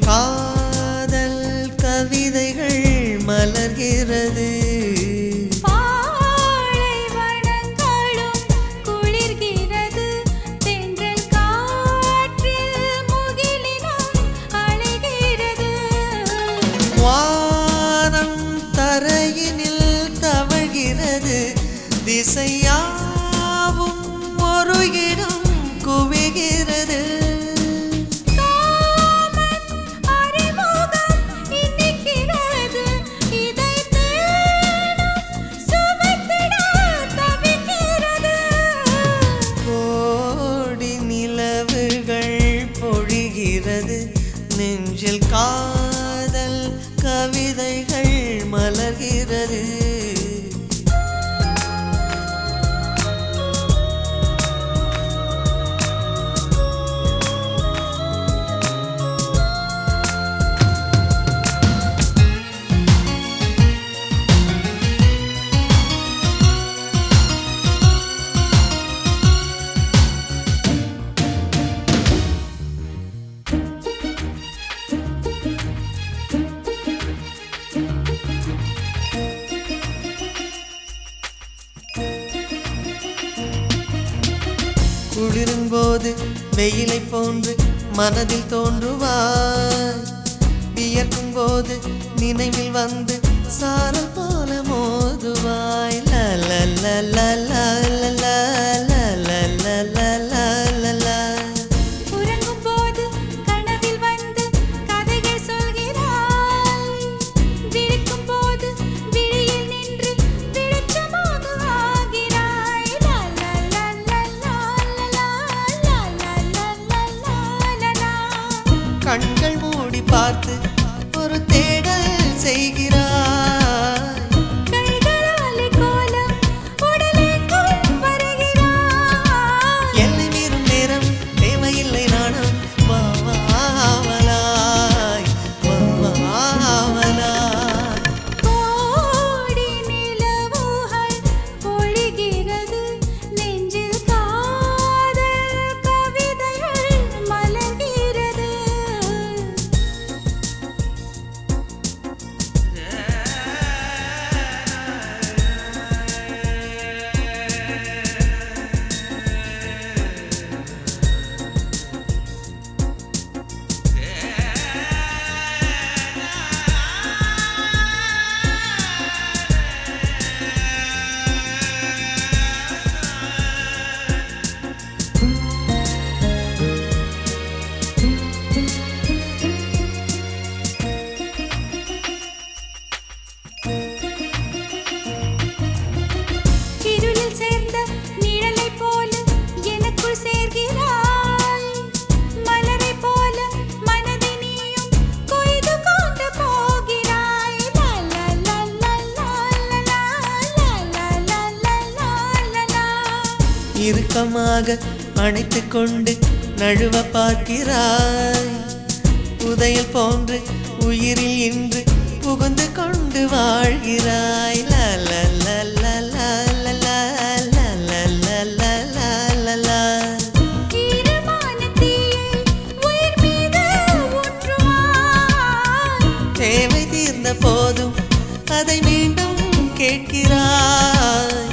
காதல் கவிதைகள் மலர்கிறது பாலைவனங்களும் குளிர்கிறது தென்றல் காற்றில் முகிலினம் அலைகிறது வானம் தரையினில் தவழ்கிறது திசையாவும் ஒரு இடம் குவிகிறது காமன் அறிமுகம் இனிக்கிறது இதை தேடும் சுவைத்திட தவிக்கிறது கோடி நிலவுகள் பொழிகிறது நெஞ்சில் காதல் கவிதைகள் மலர்கிறது குளிரும்போது வெயிலை போன்று மனதில் தோன்றுவாய் வியர்க்கும் போது நினைவில் வந்து சாரல் போல மோதுவாய் ல ல ல ல ல ல ல ல ல ல ல ல ல ல. உறங்கும் போது கனவில் வந்து கதைகள் சொல்கிறாய் விழிக்கும் போது விழியில் நின்று வெளிச்சமாக ஆகிறாய் லா லா லா லா லா லா லா லா லா லா லா லா கண்கள் மூடி பார்த்து ஒரு தேடல் செய்கிறாய் கைகளாலே கோலம் உடலெங்கும் வருகிறாய் எல்லை மீறும் நேரம் தேவையில்லை நாணம் வா வாவலாய் வா வாவலாய் கோடி நிலவுகள் பொழிகிறது நெஞ்சில் காதல் கவிதைகள் மலர்கிறது இருளில் சேர்ந்த நிழலைப் போல எனக்குள் சேர்கிறாய் மலரைப் போல மனதை நீயும் கொய்து கொண்டு போகிறாய் லா லா லா லா லா லா லா லா லா லா லா லா லா இறுக்கமாக அணைத்துக் கொண்டு நழுவ பார்க்கிறாய் புதையல் போன்று உயிரில் இன்று புகுந்து கொண்டு வாழ்கிறாய் ல ல ல ல ல ல ல ல ல ல ல ல ல ல. ஈரமான தீயை உயிர் மீது ஊற்றுவாய் தேவை தீர்ந்த போதும் அதை மீண்டும் கேட்கிறாய்